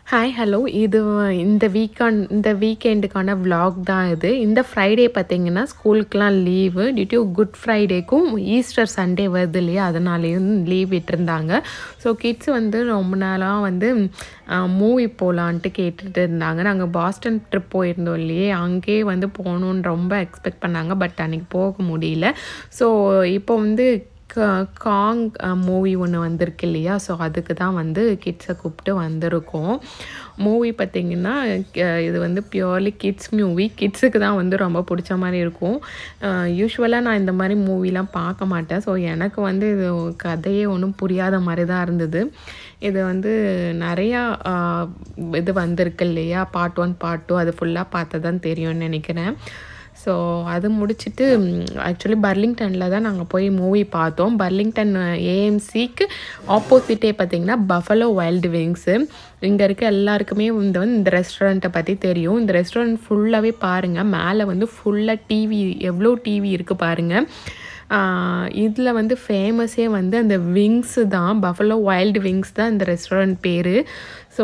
hi hello இது இந்த வீக்கான் இந்த வீக்கெண்டுக்கான vlog தான் இது இந்த ஃப்ரைடே பார்த்தீங்கன்னா ஸ்கூலுக்குலாம் லீவு டியூ டு குட் ஃப்ரைடேக்கும் ஈஸ்டர் சண்டே வருது இல்லையா அதனாலேயும் லீவ் விட்டுருந்தாங்க ஸோ கிட்ஸ் வந்து ரொம்ப நாளாக வந்து மூவி போகலான்ட்டு கேட்டுட்டு இருந்தாங்க நாங்கள் பாஸ்டன் ட்ரிப் போயிருந்தோம் இல்லையே அங்கேயே வந்து போகணுன்னு ரொம்ப எக்ஸ்பெக்ட் பண்ணாங்க பட் அன்றைக்கி போக முடியல ஸோ இப்போ வந்து க- காங் மூவி ஒன்று வந்திருக்கு இல்லையா ஸோ அதுக்கு தான் வந்து கிட்ஸை கூப்பிட்டு வந்திருக்கோம் மூவி பார்த்திங்கன்னா க- இது வந்து பியூர்லி கிட்ஸ் மூவி கிட்ஸுக்கு தான் வந்து ரொம்ப பிடிச்ச மாதிரி இருக்கும் யூஸ்வலாக நான் இந்த மாதிரி மூவிலாம் பார்க்க மாட்டேன் ஸோ எனக்கு வந்து இது கதையே ஒன்றும் புரியாத மாதிரி தான் இருந்தது இது வந்து நிறையா ஆஹ், இது வந்திருக்கு இல்லையா பார்ட் ஒன் பார்ட் டூ அது ஃபுல்லாக பார்த்தா தான் தெரியும்னு நினைக்கிறேன் ஸோ அது முடிச்சுட்டு ஆக்சுவலி பர்லிங்டனில் தான் நாங்கள் போய் மூவி பார்த்தோம் பர்லிங்டன் ஏஎம்சிக்கு ஆப்போசிட்டே பார்த்தீங்கன்னா பஃபலோ வைல்டு விங்ஸு இங்கே இருக்க எல்லாருக்குமே இந்த வந்து இந்த ரெஸ்டாரண்ட்டை பற்றி தெரியும் இந்த ரெஸ்டாரண்ட் ஃபுல்லாகவே பாருங்கள் மேலே வந்து ஃபுல்லாக டிவி எவ்வளோ டிவி இருக்குது பாருங்கள் இதில் வந்து ஃபேமஸே வந்து அந்த விங்ஸு தான் பஃபலோ வைல்டு விங்ஸ் தான் இந்த ரெஸ்டாரண்ட் பேர் ஸோ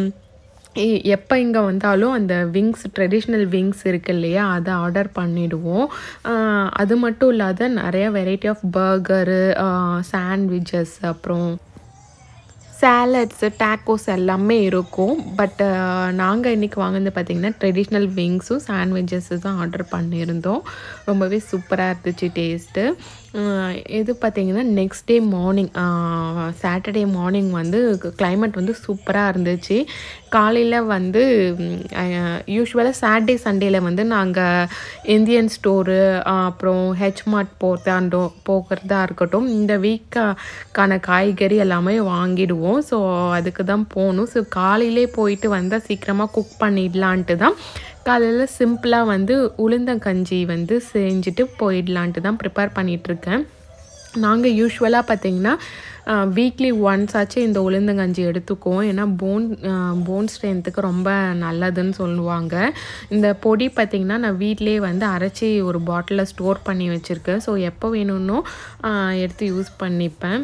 எப்போ இங்கே வந்தாலும் அந்த விங்ஸ் ட்ரெடிஷ்னல் விங்ஸ் இருக்கு இல்லையா அதை ஆர்டர் பண்ணிடுவோம் ஆஹ் அது மட்டும் இல்லாத நிறைய வெரைட்டி ஆஃப் பர்கரு சாண்ட்விச்சஸ் அப்புறம் சாலட்ஸு டேக்கோஸ் எல்லாமே இருக்கும் பட் நாங்கள் இன்றைக்கி வாங்கினது பார்த்திங்கன்னா ட்ரெடிஷ்னல் விங்ஸும் சாண்ட்விச்சஸு தான் ஆர்டர் பண்ணியிருந்தோம் ரொம்பவே சூப்பராக இருந்துச்சு டேஸ்ட்டு இது பார்த்திங்கன்னா next day morning Saturday morning வந்து கிளைமேட் வந்து சூப்பராக இருந்துச்சு காலையில் வந்து யூஸ்வலாக சாட்டர்டே சண்டேல வந்து நாங்கள் இந்தியன் ஸ்டோரு அப்புறம் ஹெச்மார்ட் போகிறதாண்டோ போகிறதா இருக்கட்டும் இந்த வீக்கான காய்கறி எல்லாமே வாங்கிடுவோம் ஸோ அதுக்கு தான் போகணும் ஸோ காலையிலே போயிட்டு வந்தால் சீக்கிரமாக குக் பண்ணிடலான்ட்டு தான் காலையில் சிம்பிளாக வந்து உளுந்தங்கஞ்சி வந்து செஞ்சுட்டு போயிடலான்ட்டு தான் ப்ரிப்பேர் பண்ணிகிட்ருக்கேன் நாங்கள் யூஸ்வலாக பார்த்தீங்கன்னா வீக்லி ஒன்ஸ் ஆச்சு இந்த உளுந்தங்கஞ்சி எடுத்துக்குவோம் ஏன்னா போன் போன் ஸ்ட்ரென்த்துக்கு ரொம்ப நல்லதுன்னு சொல்லுவாங்க இந்த பொடி பார்த்திங்கன்னா நான் வீட்டிலே வந்து அரைச்சி ஒரு பாட்டிலில் ஸ்டோர் பண்ணி வச்சுருக்கேன் ஸோ எப்போ வேணும்னோ ஆஹ் எடுத்து யூஸ் பண்ணிப்பேன்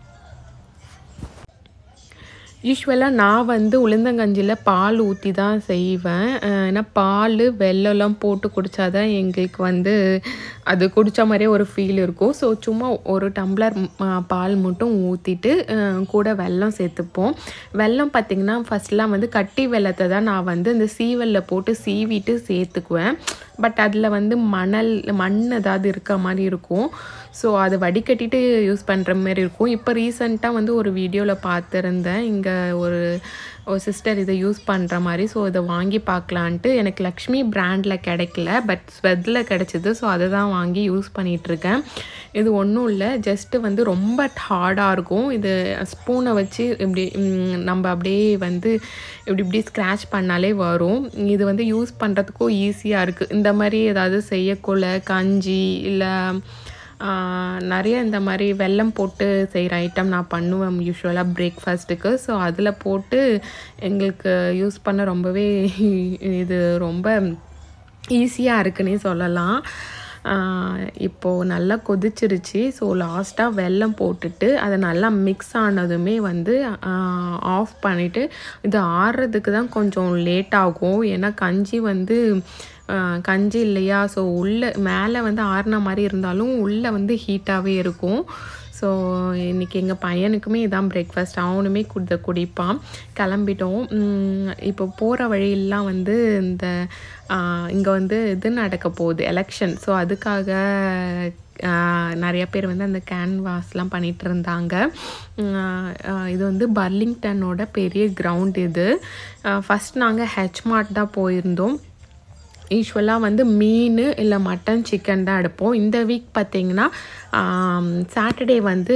யூஸ்வலாக நான் வந்து உளுந்தங்கஞ்சியில் பால் ஊற்றி தான் செய்வேன் அஹ் ஏன்னா பால் வெல்லம்லாம் போட்டு குடித்தாதான் எங்களுக்கு வந்து அது குடித்த மாதிரியே ஒரு ஃபீல் இருக்கும் ஸோ சும்மா ஒரு டம்ளர் ம், பால் மட்டும் ஊற்றிட்டு கூட வெல்லம் சேர்த்துப்போம் வெல்லம் பார்த்திங்கன்னா ஃபஸ்ட்லாம் வந்து கட்டி வெல்லத்தை தான் நான் வந்து இந்த சீவல்ல போட்டு சீவிட்டு சேர்த்துக்குவேன் பட் அதில் வந்து மணல் மண் ஏதாவது இருக்க மாதிரி இருக்கும் ஸோ அது வடிகட்டிட்டு யூஸ் பண்ணுற மாதிரி இருக்கும் இப்போ ரீசெண்டாக வந்து ஒரு வீடியோவில் பார்த்துருந்தேன் இங்கே ஒரு ஒரு சிஸ்டர் இதை யூஸ் பண்ணுற மாதிரி ஸோ இதை வாங்கி பார்க்கலான்ட்டு எனக்கு லக்ஷ்மி பிராண்டில் கிடைக்கல பட் ஸ்வெத்தில் கிடச்சிது ஸோ அதை தான் வாங்கி யூஸ் பண்ணிகிட்ருக்கேன் இது ஒன்றும் இல்லை ஜஸ்ட்டு வந்து ரொம்ப ஹார்டாக இருக்கும் இது ஸ்பூனை வச்சு இப்படி ம், நம்ம அப்படியே வந்து இப்படி இப்படி ஸ்க்ராட்ச் பண்ணாலே வரும் இது வந்து யூஸ் பண்ணுறதுக்கும் ஈஸியாக இருக்குது இந்த மாதிரி ஏதாவது செய்யக்குள்ள கஞ்சி இல்லை ஆஹ் நிறைய இந்த மாதிரி வெல்லம் போட்டு செய்கிற ஐட்டம் நான் பண்ணுவேன் யூஸ்வலாக பிரேக்ஃபாஸ்ட்டுக்கு ஸோ அதில் போட்டு எங்களுக்கு யூஸ் பண்ண ரொம்பவே இது ரொம்ப ஈஸியாக இருக்குன்னே சொல்லலாம் ஆஹ் இப்போது நல்லா கொதிச்சிருச்சு ஸோ லாஸ்ட்டாக வெல்லம் போட்டுட்டு அதை நல்லா மிக்ஸ் ஆனதுமே வந்து ஆஃப் பண்ணிவிட்டு இது ஆறுறதுக்கு தான் கொஞ்சம் லேட் ஆகும் ஏன்னா கஞ்சி வந்து ஆஹ் கஞ்சி இல்லையா ஸோ உள்ளே மேலே வந்து ஆறுன மாதிரி இருந்தாலும் உள்ளே வந்து ஹீட்டாகவே இருக்கும் ஸோ இன்றைக்கி எங்கள் பையனுக்குமே இதான் பிரேக்ஃபாஸ்ட் அவனுமே குடி குடிப்பான் கிளம்பிட்டோம் உம், இப்போ போகிற வழியெல்லாம் வந்து இந்த இங்கே வந்து இது நடக்க போகுது எலெக்ஷன் ஸோ அதுக்காக ஆஹ், நிறைய பேர் வந்து அந்த கேன்வாஸ்லாம் பண்ணிகிட்டு இருந்தாங்க ஆஹ், ஆஹ், இது வந்து பர்லிங்டனோட பெரிய கிரவுண்ட் இது ஃபஸ்ட் நாங்கள் ஹெச்மார்ட் தான் போயிருந்தோம் யூஸ்வலாக வந்து மீன் இல்லை மட்டன் சிக்கன் தான் எடுப்போம் இந்த வீக் பார்த்தீங்கன்னா சாட்டர்டே வந்து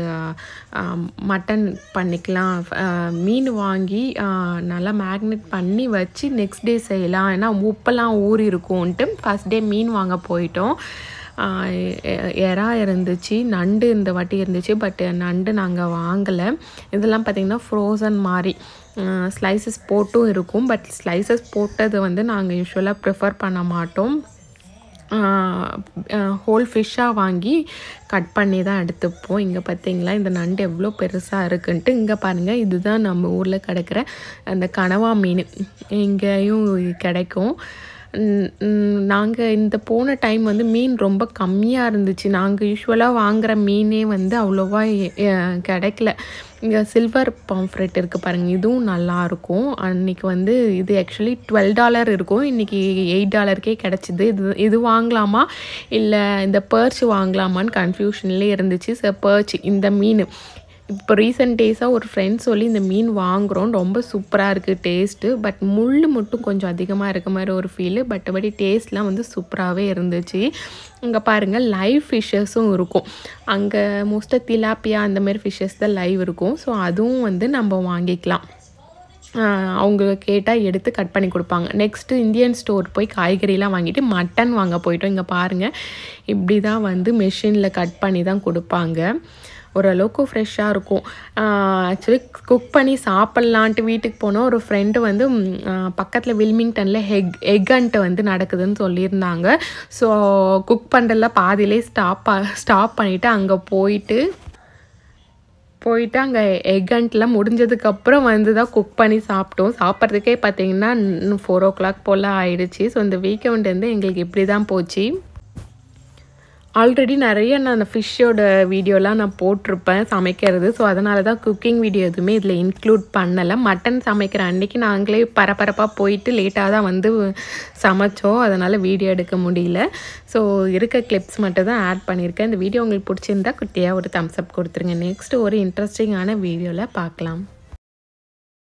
மட்டன் பண்ணிக்கலாம் ஆஹ் மீன் வாங்கி ஆஹ் நல்லா மேக்னேட் பண்ணி வச்சு நெக்ஸ்ட் டே செய்யலாம் ஏன்னா உப்பெல்லாம் ஊறி இருக்கும்ன்ட்டு ஃபஸ்ட் டே மீன் வாங்க போயிட்டோம் ஆஹ் எ- எறா இருந்துச்சு நண்டு இந்த வாட்டி இருந்துச்சு பட் நண்டு நாங்கள் வாங்கலை இதெல்லாம் பார்த்திங்கன்னா ஃப்ரோசன் மாதிரி ஸ்லைசஸ் போட்டும் இருக்கும் பட் ஸ்லைசஸ் போட்டது வந்து நாங்கள் யூஸ்வலாக ப்ரிஃபர் பண்ண மாட்டோம் ஹோல் ஃபிஷ்ஷாக வாங்கி கட் பண்ணி தான் எடுத்துப்போம் இங்கே பார்த்தீங்களா இந்த நண்டு எவ்வளோ பெருசாக இருக்குன்ட்டு இங்கே பாருங்கள் இதுதான் நம்ம ஊரில் கிடைக்கிற அந்த கனவா மீன் இங்கேயும் கிடைக்கும் நாங்கள் இந்த போன டைம் வந்து மீன் ரொம்ப கம்மியாக இருந்துச்சு நாங்கள் யூஸ்வலாக வாங்குகிற மீனே வந்து அவ்வளோவா எ- கிடைக்கல இங்கே சில்வர் பாம்ஃப்ரெட் இருக்குது பாருங்கள் இதுவும் நல்லாயிருக்கும் அன்றைக்கி வந்து இது ஆக்சுவலி டுவெல் டாலர் இருக்கும் இன்றைக்கி எயிட் டாலருக்கே கிடச்சிது இது இது வாங்கலாமா இல்லை இந்த பர்ச் வாங்கலாமான்னு கன்ஃபியூஷன்லேயே இருந்துச்சு சார் பர்ச் இந்த மீன் இப்போ ரீசெண்ட் டேஸாக ஒரு ஃப்ரெண்ட் சொல்லி இந்த மீன் வாங்குகிறோம் ரொம்ப சூப்பராக இருக்குது டேஸ்ட்டு பட் முள் மட்டும் கொஞ்சம் அதிகமாக இருக்க மாதிரி ஒரு ஃபீலு பட்டபடி டேஸ்ட்லாம் வந்து சூப்பராகவே இருந்துச்சு இங்கே பாருங்கள் லைவ் ஃபிஷ்ஷஸும் இருக்கும் அங்கே மோஸ்ட்டாக திலாப்பியா அந்த மாதிரி ஃபிஷ்ஷஸ் தான் லைவ் இருக்கும் ஸோ அதுவும் வந்து நம்ம வாங்கிக்கலாம் ஆஹ் அவங்க கேட்டால் எடுத்து கட் பண்ணி கொடுப்பாங்க நெக்ஸ்ட்டு இந்தியன் ஸ்டோர் போய் காய்கறிலாம் வாங்கிட்டு மட்டன் வாங்க போயிட்டோம் இங்கே பாருங்கள் இப்படி தான் வந்து மெஷினில் கட் பண்ணி தான் கொடுப்பாங்க ஓரளவுக்கு ஃப்ரெஷ்ஷாக இருக்கும் ஆக்சுவலி குக் பண்ணி சாப்பிட்லான்ட்டு வீட்டுக்கு போனோம் ஒரு ஃப்ரெண்டு வந்து பக்கத்தில் வில்மிங்டனில் ஹெக் எக் ஹண்ட் வந்து நடக்குதுன்னு சொல்லியிருந்தாங்க ஸோ குக் பண்ணுறதுல பாதியிலே ஸ்டாப் ஸ்டாப் பண்ணிவிட்டு அங்கே போயிட்டு போயிட்டு அங்கே எக்கண்ட்லாம் முடிஞ்சதுக்கப்புறம் வந்து தான் குக் பண்ணி சாப்பிட்டோம் சாப்பிட்றதுக்கே பார்த்தீங்கன்னா ஃபோர் ஓ கிளாக் போல் ஆயிடுச்சு ஸோ இந்த வீக்கெண்ட் வந்து எங்களுக்கு இப்படி தான் போச்சு ஆல்ரெடி நிறைய நான் ஃபிஷ்ஷோட வீடியோலாம் நான் போட்டிருப்பேன் சமைக்கிறது ஸோ அதனால தான் குக்கிங் வீடியோ எதுவுமே இதில் இன்க்ளூட் பண்ணலை மட்டன் சமைக்கிற அன்னைக்கு நாங்களே பரபரப்பாக போயிட்டு லேட்டாக தான் வந்து சமைச்சோம் அதனால் வீடியோ எடுக்க முடியல ஸோ இருக்க கிளிப்ஸ் மட்டும் தான் ஆட் பண்ணியிருக்கேன் இந்த வீடியோ உங்களுக்கு பிடிச்சிருந்தா குட்டியாக ஒரு தம்ஸ் அப் கொடுத்துருங்க நெக்ஸ்ட் ஒரு இன்ட்ரெஸ்டிங்கான வீடியோவில் பார்க்கலாம்